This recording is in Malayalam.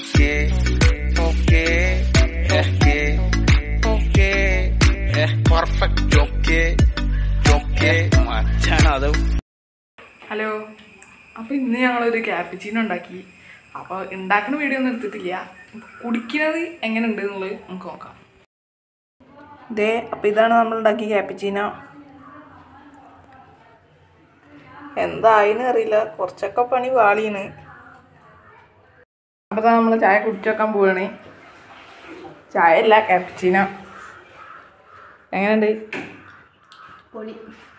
okay okay okay okay perfect okay okay മച്ചാണത് ഹലോ അപ്പോൾ ഇന്ന് ഞങ്ങളൊരു ക്യാപ്പിച്ചീനോ ഉണ്ടാക്കി അപ്പോൾ ഉണ്ടാക്കുന്ന വീഡിയോ ഒന്നും എടുത്തിട്ടില്ല കുടിക്കുന്നത് എങ്ങനെ ഉണ്ട് എന്നുള്ളത് നമുക്ക് നോക്കാം ഇതേ അപ്പോൾ ഇതാണ് നമ്മൾ ഉണ്ടാക്കിയ ക്യാപ്പിച്ചീനോ എന്തായിന്ന് അറിയില്ല കുറച്ചൊക്കെ പണി വാളിയാണ് അപ്പോൾ നമ്മൾ ചായ കുടിച്ചു വെക്കാൻ പോവാണ് ചായ അല്ല ക്യാപ്പിച്ചീനോ എങ്ങനെയുണ്ട് പൊളി